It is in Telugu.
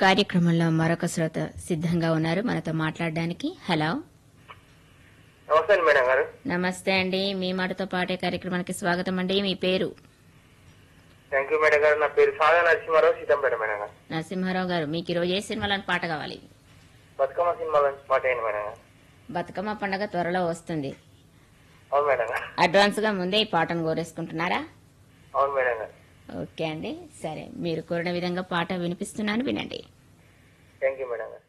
కార్యక్రమంలో మరొక శ్రోత సిద్ధంగా ఉన్నారు మనతో మాట్లాడడానికి హలో నమస్తే అండి మేడం గారు నమస్తే అండి మీ మాటతో పాటే కార్యక్రమానికి స్వాగతం అండి మీ పేరు థ్యాంక్ యూ మేడం గారు నా పేరు సాదా నరసింహారావు సీతంపేట మేడం గారు నరసింహారావు గారు మీకు ఈరోజు ఏ సినిమాలోని పాట కావాలి బతుకమ్మ సినిమాలో పాట అయింది మేడం గారు బతుకమ్మ పండగ త్వరలో వస్తుంది అవును మేడం గారు అడ్వాన్స్ గా ముందే ఈ పాటను కోరేసుకుంటున్నారా అవును మేడం గారు ఓకే అండి సరే మీరు కోరిన విధంగా పాట వినిపిస్తున్నాను వినండి థ్యాంక్ యూ మేడం గారు